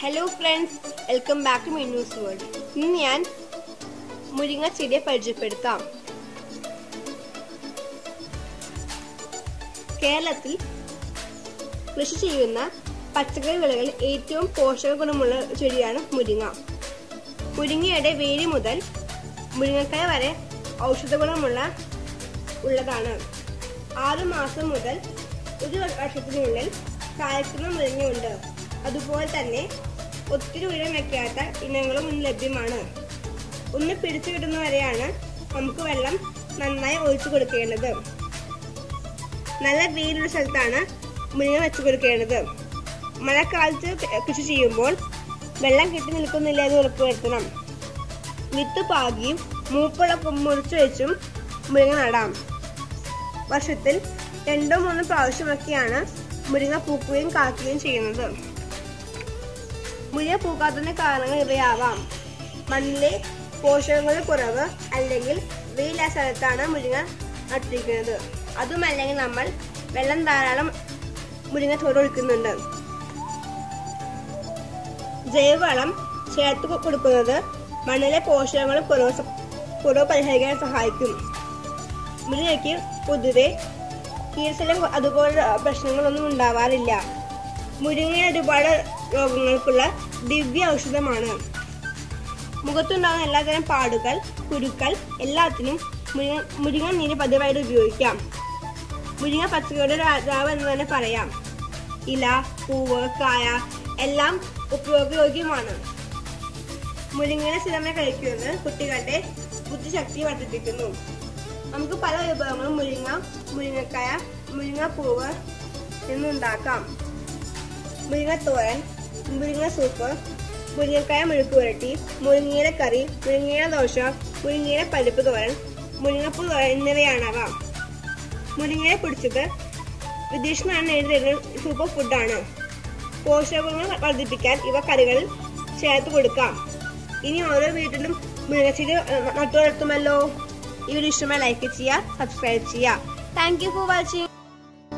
hello friends welcome back to Minnu's world ഇന്ന് ഞാൻ മുരിങ്ങ ചെടിയെ പരിചയപ്പെടുത്താം കേരളത്തിൽ കൃഷി ചെയ്യുന്ന പച്ചക്കറി വിളകളിൽ ഏറ്റവും പോഷക ഗുണമുള്ള ചെടിയാണ് മുരിങ്ങ മുരിങ്ങയുടെ വേര് മുതൽ മുരിങ്ങക്കായ വരെ ഔഷധ ഗുണമുള്ള ഉള്ളതാണ് ആറ് മാസം മുതൽ ഒരു വർഷത്തിനുള്ളിൽ കായ്ക്കുന്ന മുരിങ്ങയുണ്ട് അതുപോലെ തന്നെ ഒത്തിരി ഉയരം വെക്കാത്ത ഇനങ്ങളും ഇന്ന് ലഭ്യമാണ് ഒന്ന് പിടിച്ചു കിട്ടുന്നവരെയാണ് നമുക്ക് വെള്ളം നന്നായി ഒഴിച്ചു കൊടുക്കേണ്ടത് നല്ല വെയിലുള്ള സ്ഥലത്താണ് മുരിങ്ങ വെച്ചു കൊടുക്കേണ്ടത് മഴക്കാലത്ത് കൃഷി ചെയ്യുമ്പോൾ വെള്ളം കെട്ടി നിൽക്കുന്നില്ല എന്ന് ഉറപ്പുവരുത്തണം വിത്ത് പാകിയും മൂപ്പുള്ള മുറിച്ചു വെച്ചും മുരിങ്ങ നടാം വർഷത്തിൽ രണ്ടോ മൂന്നോ പ്രാവശ്യമൊക്കെയാണ് മുരിങ്ങ പൂക്കുകയും കാക്കുകയും ചെയ്യുന്നത് മുരിങ്ങ പൂക്കാത്തതിന് കാരണങ്ങൾ ഇവയാവാം മണ്ണിലെ പോഷകങ്ങളുടെ കുറവ് അല്ലെങ്കിൽ വെയിൽ ആ സ്ഥലത്താണ് മുരിങ്ങ നട്ടിരിക്കുന്നത് അതുമല്ലെങ്കിൽ നമ്മൾ വെള്ളം ധാരാളം മുരിങ്ങ ചോറൊഴിക്കുന്നുണ്ട് ജൈവവളം ചേർത്ത് കൊടുക്കുന്നത് മണ്ണിലെ പോഷകങ്ങൾ കുറവ് കുറവ് പരിഹരിക്കാൻ സഹായിക്കും മുരിങ്ങയ്ക്ക് പൊതുവെ കീഴ്ശലം അതുപോലെ പ്രശ്നങ്ങളൊന്നും ഉണ്ടാവാറില്ല മുരിങ്ങ ഒരുപാട് രോഗങ്ങൾക്കുള്ള ദിവ്യ ഔഷധമാണ് മുഖത്തുണ്ടാകുന്ന എല്ലാതരം പാടുകൾ കുരുക്കൾ എല്ലാത്തിനും മുരിങ്ങ മുരിങ്ങ നീര് പതിവായിട്ട് ഉപയോഗിക്കാം മുരിങ്ങ പച്ചക്കറിയുടെ രാജാവ് എന്ന് തന്നെ പറയാം ഇല പൂവ് കായ എല്ലാം ഉപയോഗയോഗ്യമാണ് മുരിങ്ങയുടെ സ്ഥിരമായി കഴിക്കുന്നത് കുട്ടികളുടെ ബുദ്ധിശക്തി വർദ്ധിപ്പിക്കുന്നു നമുക്ക് പല വിഭവങ്ങളും മുരിങ്ങ മുരിങ്ങക്കായ മുരിങ്ങ പൂവ് എന്നുണ്ടാക്കാം മുരിങ്ങത്തോരൻ മുരിങ്ങ സൂപ്പ് മുരിങ്ങക്കായ മെഴുക്ക് പുരട്ടി മുരിങ്ങയുടെ കറി മുരിങ്ങയുടെ ദോശ മുരിങ്ങയുടെ പരിപ്പ് തോരൻ മുരിങ്ങപ്പൂ തോരൻ എന്നിവയാണവ മുരിങ്ങയെ പിടിച്ചത് വിദേശ നാണ് എഴുതുന്ന സൂപ്പർ ഫുഡാണ് പോഷകങ്ങൾ വർദ്ധിപ്പിക്കാൻ ഇവ കറികളിൽ ചേർത്ത് കൊടുക്കാം ഇനി ഓരോ വീട്ടിലും മുരിങ്ങച്ചെടി നട്ടു വളർത്തുമല്ലോ ഈ വീഡിയോ ഇഷ്ടമായി ലൈക്ക് ചെയ്യുക സബ്സ്ക്രൈബ് ചെയ്യുക താങ്ക് യു ഫോർ വാച്ചിങ്